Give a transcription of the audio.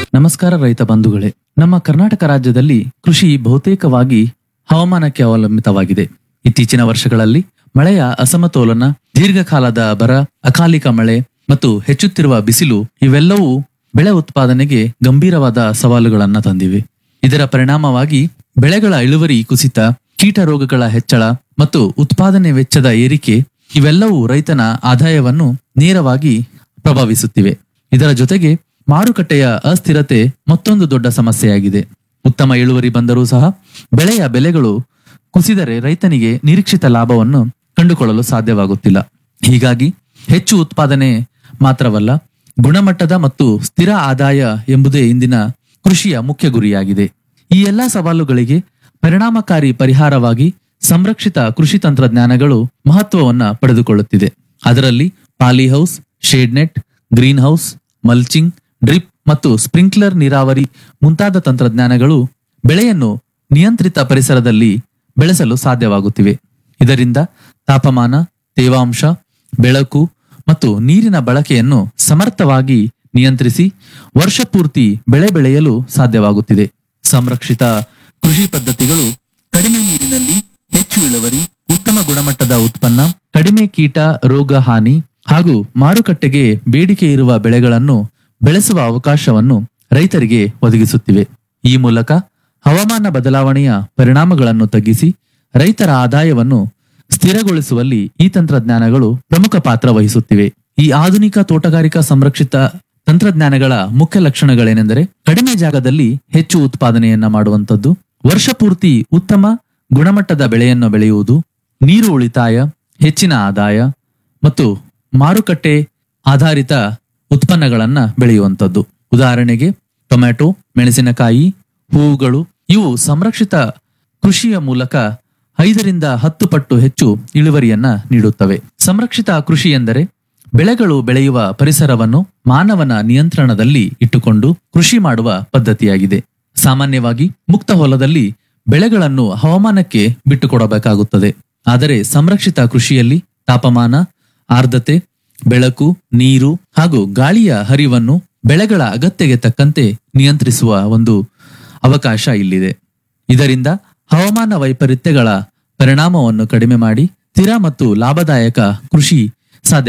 ನಮಸ್ಕಾರ ರೈತ ಬಂಧುಗಳೇ ನಮ್ಮ ಕರ್ನಾಟಕ ರಾಜ್ಯದಲ್ಲಿ ಕೃಷಿ ಬಹುತೇಕವಾಗಿ ಹವಾಮಾನಕ್ಕೆ ಅವಲಂಬಿತವಾಗಿದೆ ಇತ್ತೀಚಿನ ವರ್ಷಗಳಲ್ಲಿ ಮಳೆಯ ಅಸಮತೋಲನ ದೀರ್ಘಕಾಲದ ಬರ ಅಕಾಲಿಕ ಮಳೆ ಮತ್ತು ಹೆಚ್ಚುತ್ತಿರುವ ಬಿಸಿಲು ಇವೆಲ್ಲವೂ ಬೆಳೆ ಉತ್ಪಾದನೆಗೆ ಗಂಭೀರವಾದ ಸವಾಲುಗಳನ್ನ ತಂದಿವೆ ಇದರ ಪರಿಣಾಮವಾಗಿ ಬೆಳೆಗಳ ಇಳುವರಿ ಕುಸಿತ ಕೀಟ ರೋಗಗಳ ಹೆಚ್ಚಳ ಮತ್ತು ಉತ್ಪಾದನೆ ವೆಚ್ಚದ ಏರಿಕೆ ಇವೆಲ್ಲವೂ ರೈತನ ಆದಾಯವನ್ನು ನೇರವಾಗಿ ಪ್ರಭಾವಿಸುತ್ತಿವೆ ಇದರ ಜೊತೆಗೆ ಮಾರುಕಟ್ಟೆಯ ಅಸ್ಥಿರತೆ ಮತ್ತೊಂದು ದೊಡ್ಡ ಸಮಸ್ಯೆಯಾಗಿದೆ ಉತ್ತಮ ಇಳುವರಿ ಬಂದರೂ ಸಹ ಬೆಳೆಯ ಬೆಲೆಗಳು ಕುಸಿದರೆ ರೈತನಿಗೆ ನಿರೀಕ್ಷಿತ ಲಾಭವನ್ನು ಕಂಡುಕೊಳ್ಳಲು ಸಾಧ್ಯವಾಗುತ್ತಿಲ್ಲ ಹೀಗಾಗಿ ಹೆಚ್ಚು ಉತ್ಪಾದನೆ ಮಾತ್ರವಲ್ಲ ಗುಣಮಟ್ಟದ ಮತ್ತು ಸ್ಥಿರ ಆದಾಯ ಎಂಬುದೇ ಇಂದಿನ ಕೃಷಿಯ ಮುಖ್ಯ ಗುರಿಯಾಗಿದೆ ಈ ಎಲ್ಲಾ ಸವಾಲುಗಳಿಗೆ ಪರಿಣಾಮಕಾರಿ ಪರಿಹಾರವಾಗಿ ಸಂರಕ್ಷಿತ ಕೃಷಿ ತಂತ್ರಜ್ಞಾನಗಳು ಮಹತ್ವವನ್ನ ಪಡೆದುಕೊಳ್ಳುತ್ತಿದೆ ಅದರಲ್ಲಿ polyhouse shade net greenhouse mulching drip ಮತ್ತು ಸ್ಪ್ರಿಂಕ್ಲರ್ ನೀರಾವರಿ ಮುಂತಾದ ತಂತ್ರಜ್ಞಾನಗಳು ಬೆಳೆಯನ್ನು ನಿಯಂತ್ರಿತ ಪರಿಸರದಲ್ಲಿ ಬೆಳೆಸಲು ಸಾಧ್ಯವಾಗುತ್ತಿವೆ ಇದರಿಂದ ತಾಪಮಾನ ತೇವಾಂಶ ಬೆಳಕು ಮತ್ತು ನೀರಿನ ಬಳಕೆಯನ್ನು ಸಮರ್ಥವಾಗಿ ನಿಯಂತ್ರಿಸಿ ವರ್ಷಪೂರ್ತಿ ಬೆಳೆ ಬೆಳೆಯಲು ಸಾಧ್ಯವಾಗುತ್ತಿದೆ ಸಂರಕ್ಷಿತ ಕೃಷಿ ಪದ್ಧತಿಗಳು ಕಡಿಮೆ ನೀರಿನಲ್ಲಿ ಹೆಚ್ಚು ಇಳುವರಿ ಉತ್ತಮ ಗುಣಮಟ್ಟದ ಉತ್ಪನ್ನ ಕಡಿಮೆ ಕೀಟ ರೋಗ ಹಾನಿ ಹಾಗೂ ಮಾರುಕಟ್ಟೆಗೆ ಬೇಡಿಕೆ ಇರುವ ಬೆಳೆಗಳನ್ನು ಬೆಳೆಸುವ ಅವಕಾಶವನ್ನು ರೈತರಿಗೆ ಒದಗಿಸುತ್ತಿವೆ ಈ ಮೂಲಕ ಹವಾಮಾನ ಬದಲಾವಣೆಯ ಪರಿಣಾಮಗಳನ್ನು ತಗ್ಗಿಸಿ ರೈತರ ಆದಾಯವನ್ನು ಸ್ಥಿರಗೊಳಿಸುವಲ್ಲಿ ಈ ತಂತ್ರಜ್ಞಾನಗಳು ಪ್ರಮುಖ ಪಾತ್ರ ವಹಿಸುತ್ತಿವೆ ಈ ಆಧುನಿಕ ತೋಟಗಾರಿಕಾ ಸಂರಕ್ಷಿತ ತಂತ್ರಜ್ಞಾನಗಳ ಮುಖ್ಯ ಲಕ್ಷಣಗಳೇನೆಂದರೆ ಕಡಿಮೆ ಜಾಗದಲ್ಲಿ ಹೆಚ್ಚು ಉತ್ಪಾದನೆಯನ್ನ ಮಾಡುವಂತದ್ದು ವರ್ಷಪೂರ್ತಿ ಉತ್ತಮ ಗುಣಮಟ್ಟದ ಬೆಳೆಯನ್ನು ಬೆಳೆಯುವುದು ನೀರು ಉಳಿತಾಯ ಹೆಚ್ಚಿನ ಆದಾಯ ಮತ್ತು ಮಾರುಕಟ್ಟೆ ಆಧಾರಿತ ಉತ್ಪನ್ನಗಳನ್ನ ಬೆಳೆಯುವಂತದ್ದು ಉದಾಹರಣೆಗೆ ಟೊಮ್ಯಾಟೊ ಮೆಣಸಿನಕಾಯಿ ಹೂವುಗಳು ಇವು ಸಂರಕ್ಷಿತ ಕೃಷಿಯ ಮೂಲಕ ಐದರಿಂದ ಹತ್ತು ಪಟ್ಟು ಹೆಚ್ಚು ಇಳುವರಿಯನ್ನ ನೀಡುತ್ತವೆ ಸಂರಕ್ಷಿತ ಕೃಷಿ ಎಂದರೆ ಬೆಳೆಗಳು ಬೆಳೆಯುವ ಪರಿಸರವನ್ನು ಮಾನವನ ನಿಯಂತ್ರಣದಲ್ಲಿ ಇಟ್ಟುಕೊಂಡು ಕೃಷಿ ಮಾಡುವ ಪದ್ಧತಿಯಾಗಿದೆ ಸಾಮಾನ್ಯವಾಗಿ ಮುಕ್ತ ಹೊಲದಲ್ಲಿ ಬೆಳೆಗಳನ್ನು ಹವಾಮಾನಕ್ಕೆ ಬಿಟ್ಟುಕೊಡಬೇಕಾಗುತ್ತದೆ ಆದರೆ ಸಂರಕ್ಷಿತ ಕೃಷಿಯಲ್ಲಿ ತಾಪಮಾನ ಆರ್ದ್ರತೆ ಬೆಳಕು ನೀರು ಹಾಗೂ ಗಾಳಿಯ ಹರಿವನ್ನು ಬೆಳೆಗಳ ಅಗತ್ಯಗೆ ತಕ್ಕಂತೆ ನಿಯಂತ್ರಿಸುವ ಒಂದು ಅವಕಾಶ ಇಲ್ಲಿದೆ ಇದರಿಂದ ಹವಾಮಾನ ವೈಪರೀತ್ಯಗಳ ಪರಿಣಾಮವನ್ನು ಕಡಿಮೆ ಮಾಡಿ ಸ್ಥಿರ ಮತ್ತು ಲಾಭದಾಯಕ ಕೃಷಿ ಸಾಧ್ಯ